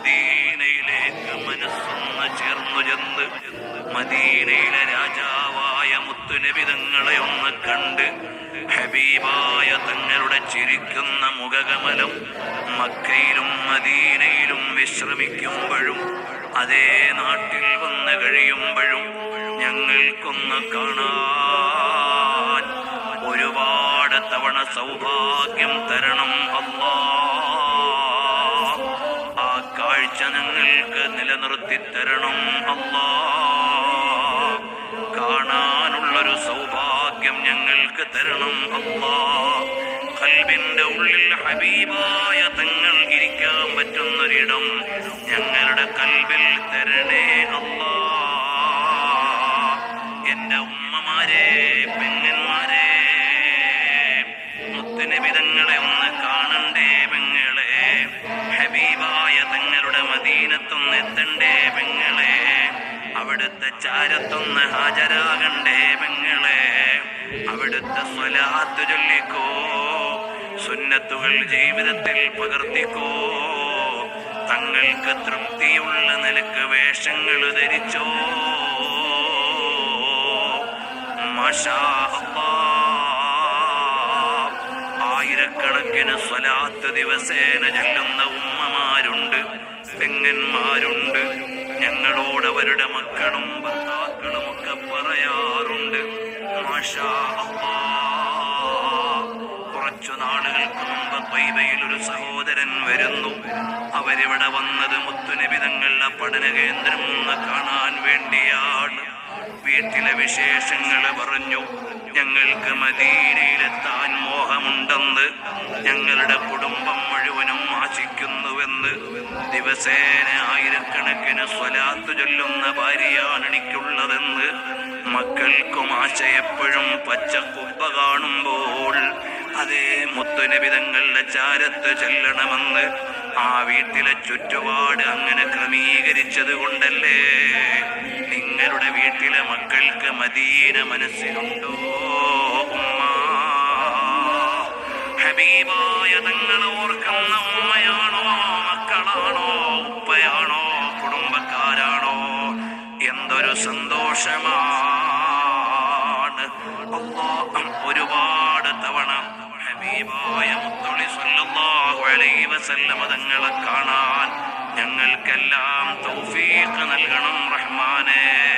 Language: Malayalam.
മദീനയിലേക്ക് മനസ്സൊന്ന് ചേർന്നു ചെന്ന് മദീനയിലെ രാജാവായ മുത്തുനബിതങ്ങളെ ഒന്ന് കണ്ട് ഹബീബായ തങ്ങളുടെ ചിരിക്കുന്ന മുഖകമലം മക്കയിലും മദീനയിലും വിശ്രമിക്കുമ്പോഴും അതേ നാട്ടിൽ വന്ന് കഴിയുമ്പോഴും ഞങ്ങൾക്കൊന്ന് കാണാൻ ഒരുപാട് തവണ സൗഭാഗ്യം തരണം അല്ലാ ആ കാഴ്ച ഞങ്ങൾക്ക് നിലനിർത്തി തരണം അല്ലാ കാണാനുള്ളൊരു സൗഭാഗ്യം ഞങ്ങൾക്ക് തരണം അല്ലാ കൽബിന്റെ ഉള്ളിൽ ഹബീബായ തങ്ങൾ ഇരിക്കാൻ പറ്റുന്നൊരിടം ഞങ്ങളുടെ കൽബിൽ തരണേ അല്ലാ എന്റെ ഉമ്മമാരെ പെങ്ങന്മാരെ മുത്തുനിബിതങ്ങളെ ഒന്ന് കാണണ്ടേ പെങ്ങളെ ഹബീബായ തങ്ങളുടെ മദീനത്തൊന്ന് എത്തണ്ടേ പെങ്ങളെ അവിടുത്തെ ചാരത്തൊന്ന് ഹാജരാകണ്ടേ പെങ്ങളെ അവിടുത്തെ സ്വലാത്ത് ചൊല്ലിക്കോ സുന്നത്തുകൾ ജീവിതത്തിൽ പകർത്തിക്കോ തങ്ങൾക്ക് തൃപ്തിയുള്ള നിലക്ക് വേഷങ്ങൾ ധരിച്ചോ മാഷാ അല്ലാഹ്. ആയിരക്കണക്കിന് സ്വലാത്ത് ദിവസേന ചെല്ലുന്ന ഉമ്മമാരുണ്ട് പെങ്ങന്മാരുണ്ട് ഞങ്ങളോട് അവരുടെ മക്കളും ഭർത്താക്കളും ഒക്കെ പറയാറുണ്ട് മാഷാ അല്ലാഹ്. കുറച്ചു നാളുകൾക്ക് മുമ്പ് പൈവയിൽ ഒരു സഹോദരൻ വരുന്നു അവരിവിടെ വന്നത് മുത്തുനിബിതങ്ങളുടെ പഠന കേന്ദ്രം ഒന്ന് കാണാൻ വേണ്ടിയാണ് വീട്ടിലെ വിശേഷങ്ങൾ പറഞ്ഞു ഞങ്ങൾക്ക് മദീനയിലെത്താൻ മോഹമുണ്ടെന്ന് ഞങ്ങളുടെ കുടുംബം മുഴുവനും ആശിക്കുന്നുവെന്ന് ദിവസേന ആയിരക്കണക്കിന് സ്വലാത്ത് ചൊല്ലുന്ന ഭാര്യയാണ് എനിക്കുള്ളതെന്ന് മക്കൾക്കും ആശ എപ്പോഴും പച്ചക്കുപ്പ കാണുമ്പോൾ അതേ മുത്തുനിബിതങ്ങളുടെ ചാരത്ത് ചെല്ലണമെന്ന് ആ വീട്ടിലെ ചുറ്റുപാട് അങ്ങനെ ക്രമീകരിച്ചത് കൊണ്ടല്ലേ നിങ്ങളുടെ വീട്ടിലെ മക്കൾക്ക് മദീന മനസ്സിലുണ്ടോ ഉമ്മ ഹബീബായ തങ്ങളെ ഓർക്കുന്ന ഉമ്മയാണോ മക്കളാണോ ഉപ്പയാണോ കുടുംബക്കാരാണോ എന്തൊരു സന്തോഷമാണ് അല്ലാഹ് ഒരുപാട് തവണ ഹബീബായ മുത്തുളി സല്ലല്ലാഹു അലൈഹി വസല്ലമ തങ്ങളെ കാണാൻ ഞങ്ങൾക്കെല്ലാം തൗഫീഖ് നൽകണം റഹ്മാനേ